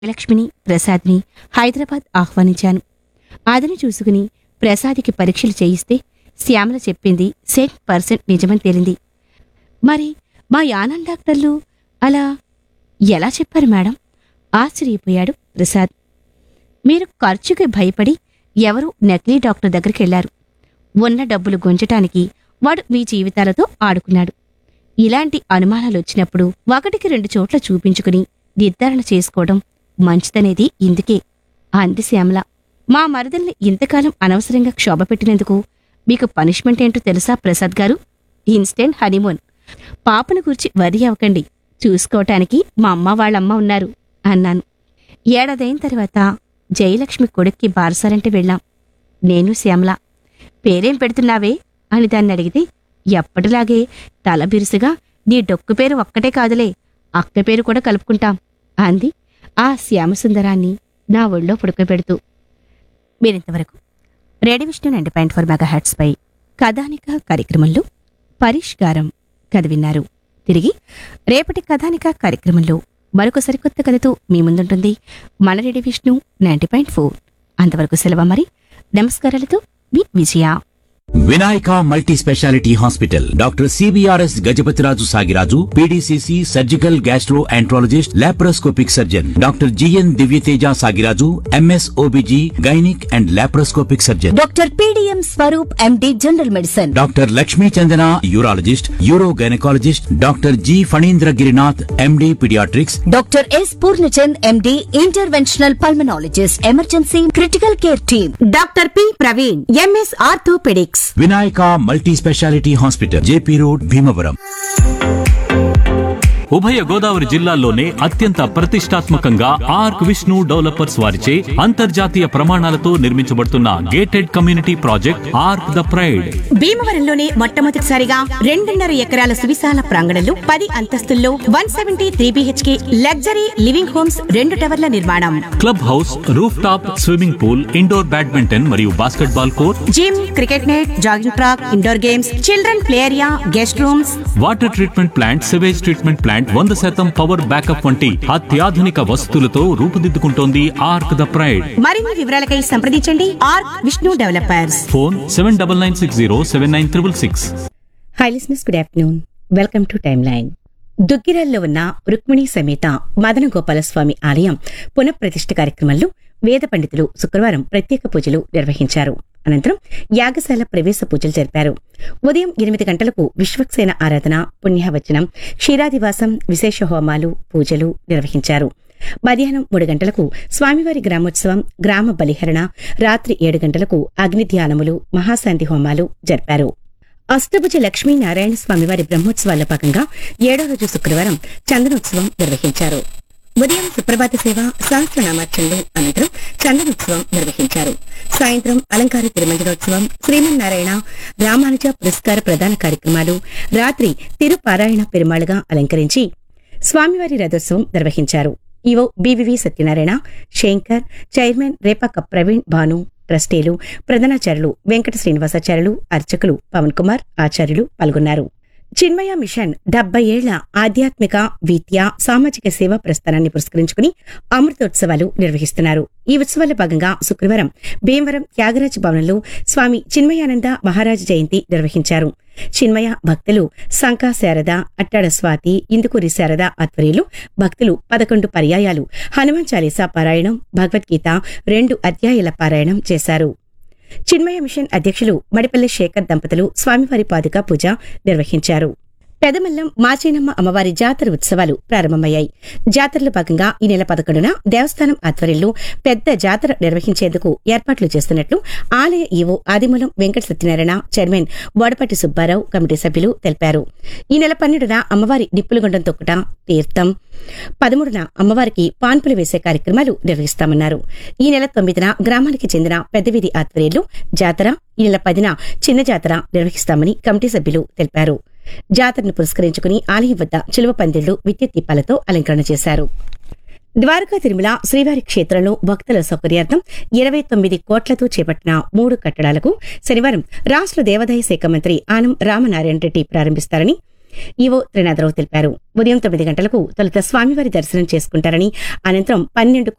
లక్ష్మిని ప్రసాద్ని హైదరాబాద్ ఆహ్వానించాను అదని చూసుకుని ప్రసాద్కి పరీక్షలు చేయిస్తే శ్యామల చెప్పింది సెంట్ పర్సెంట్ నిజమని తేలింది మరి మా యానం డాక్టర్లు అలా ఎలా చెప్పారు మేడం ఆశ్చర్యపోయాడు ప్రసాద్ మీరు ఖర్చుకి భయపడి ఎవరూ నకిలీ డాక్టర్ దగ్గరికి వెళ్లారు ఉన్న డబ్బులు గుంజటానికి వాడు మీ జీవితాలతో ఆడుకున్నాడు ఇలాంటి అనుమానాలు వచ్చినప్పుడు ఒకటికి రెండు చోట్ల చూపించుకుని నిర్ధారణ చేసుకోవడం మంచిదనేది ఇందుకే అంది శ్యామల మా మరదల్ని ఇంతకాలం అనవసరంగా క్షోభ పెట్టినందుకు మీకు పనిష్మెంట్ ఏంటో తెలుసా ప్రసాద్ గారు ఇన్స్టెంట్ హనీమూన్ పాపను గురించి వరి అవ్వకండి చూసుకోవటానికి మా అమ్మ వాళ్ళమ్మ ఉన్నారు అన్నాను ఏడాదైన తర్వాత జయలక్ష్మి కొడుక్కి బారసాలంటే వెళ్ళాం నేను శ్యామల పేరేం పెడుతున్నావే అని దాన్ని అడిగితే ఎప్పటిలాగే తల బిరుసుగా నీ డొక్కు పేరు ఒక్కటే కాదులే అక్క పేరు కూడా కలుపుకుంటాం అంది ఆ శ్యామసుందరాన్ని నా ఒళ్ళో పుడకబెడుతూ మీరింతవరకు radio Vishnu ninety point four mega పై కథానిక కార్యక్రమంలో పరిష్కారం కథ విన్నారు తిరిగి రేపటి కథానిక కార్యక్రమంలో మరొక సరికొత్త కథతో మీ ముందుంటుంది మన radio Vishnu ninety point four అంతవరకు సెలవు మరి నమస్కారాలతో మీ Vijaya Vinayaka multi speciality hospital doctor CBRS Gajapathiraju Sagiraju PDCC surgical gastroenterologist laparoscopic surgeon doctor GN Divyateja Sagiraju MS OBG gynaec and laparoscopic surgeon doctor PDM Swaroop MD general medicine doctor Lakshmi Chandana urologist uro gynaecologist doctor G Phanindra Girinath MD paediatrics doctor S Purnachand MD interventional pulmonologist emergency critical care team doctor P Praveen MS orthopaedics Vinayaka multi speciality hospital JP road Bhimavaram ఉభయ గోదావరి జిల్లాల్లోనే అత్యంత ప్రతిష్టాత్మకంగా arc Vishnu developers వారిచే అంతర్జాతీయ ప్రమాణాలతో నిర్మించబడుతున్న gated community project arc the pride భీమవరంలోనే మొట్టమొదటిసారిగా రెండున్నర ఎకరాల సువిశాల ప్రాంగణంలో పది అంతస్తుల్లో one seventy three BHK luxury living homes రెండు టవర్ల నిర్మాణం club house rooftop swimming pool indoor badminton మరియు basketball court gym cricket net jogging track indoor games children play area guest rooms water treatment plant sewage treatment plant వంద శాతం power backup వంటి అత్యాధునిక వసతులతో రూపుదిద్దుకుంటోంది arc the pride మరిన్ని వివరాలకై సంప్రదించండి R Vishnu developers phone seven double nine six zero seven nine triple six hi listeners good afternoon welcome to time line దుగ్గిరాల్లో ఉన్న రుక్మిణి సమేత మదన గోపాలస్వామి ఆలయం పునఃప్రతిష్ఠ కార్యక్రమంలో వేద పండితులు శుక్రవారం ప్రత్యేక పూజలు నిర్వహించారు అనంతరం యాగశాల ప్రవేశ పూజలు జరిపారు ఉదయం ఎనిమిది గంటలకు విశ్వక్సేన ఆరాధన పుణ్యవచనం క్షీరాదివాసం విశేష హోమాలు పూజలు నిర్వహించారు మధ్యాహ్నం మూడు గంటలకు స్వామివారి గ్రామోత్సవం గ్రామ బలిహరణ రాత్రి ఏడు గంటలకు అగ్ని ధ్యానములు మహాశాంతి హోమాలు జరిపారు అష్టభుజ లక్ష్మీనారాయణ స్వామివారి బ్రహ్మోత్సవాల్లో భాగంగా ఏడో రోజు శుక్రవారం చందనోత్సవం నిర్వహించారు ఉదయం సుప్రభాత సేవ సహస్రనామార్చనలు అనంతరం చందనోత్సవం నిర్వహించారు సాయంత్రం అలంకార తిరుమంజనోత్సవం శ్రీమన్నారాయణ రామానుజ పురస్కార ప్రదాన కార్యక్రమాలు రాత్రి తిరుపారాయణ పెరుమాళగా అలంకరించి స్వామివారి రథోత్సవం నిర్వహించారు EO BVV Satyanarayana Shankar chairman Repaka Praveen Bhanu ట్రస్టీలు ప్రధానాచార్యులు వెంకట శ్రీనివాసాచార్యులు అర్చకులు పవన్ కుమార్ ఆచార్యులు పాల్గొన్నారు చిన్మయ మిషన్ డెబ్బై ఏళ్ల ఆధ్యాత్మిక విద్య సామాజిక సేవా ప్రస్థానాన్ని పురస్కరించుకుని అమృతోత్సవాలు నిర్వహిస్తున్నారు ఈ ఉత్సవాల భాగంగా శుక్రవారం భీమవరం త్యాగరాజ భవనంలో స్వామి చిన్మయానంద మహారాజ్ జయంతి నిర్వహించారు చిన్మయ భక్తులు శంకా శారద అట్టాడ స్వాతి ఇందుకూరి శారద ఆధ్వర్యంలో భక్తులు పదకొండు పర్యాయాలు హనుమాన్ చాలీసా పారాయణం భగవద్గీత రెండు అధ్యాయాల పారాయణం చేశారు చిన్మయ మిషన్ అధ్యక్షులు మడిపల్లి శేఖర్ దంపతులు స్వామివారి పాదుక పూజ నిర్వహించారు పెదమల్లం మాచేనమ్మ అమ్మవారి జాతర ఉత్సవాలు ప్రారంభమయ్యాయి జాతరలో భాగంగా ఈ నెల పదకొండున దేవస్థానం ఆధ్వర్యంలో పెద్ద జాతర నిర్వహించేందుకు ఏర్పాట్లు చేస్తున్నట్లు ఆలయ EO Adimulam Venkata Satyanarayana chairman Vadapatti Subbarao committee సభ్యులు తెలిపారు ఈ నెల పన్నెండున అమ్మవారి నిప్పులగుండం తొక్కుట తీర్థం పదమూడున అమ్మవారికి పాన్పులు వేసే కార్యక్రమాలు నిర్వహిస్తామన్నారు ఈ నెల తొమ్మిదిన గ్రామానికి చెందిన పెద్దవీధి ఆధ్వర్యంలో జాతర ఈ నెల పదిన చిన్న జాతర నిర్వహిస్తామని కమిటీ సభ్యులు తెలిపారు జాతరను పురస్కరించుకుని ఆలయం వద్ద చిలువ పందిళ్లు విద్యుత్ దీపాలతో అలంకరణ చేశారు ద్వారకా తిరుమల శ్రీవారి క్షేత్రంలో భక్తుల సౌకర్యార్థం ఇరవై తొమ్మిది కోట్లతో చేపట్టిన మూడు కట్టడాలకు శనివారం రాష్ట్ర దేవాదాయ శాఖ మంత్రి ఆనం రామనారాయణ రెడ్డి ప్రారంభిస్తారని ఈవో త్రినాథరావు తెలిపారు ఉదయం తొమ్మిది గంటలకు తొలుత స్వామివారి దర్శనం చేసుకుంటారని అనంతరం పన్నెండు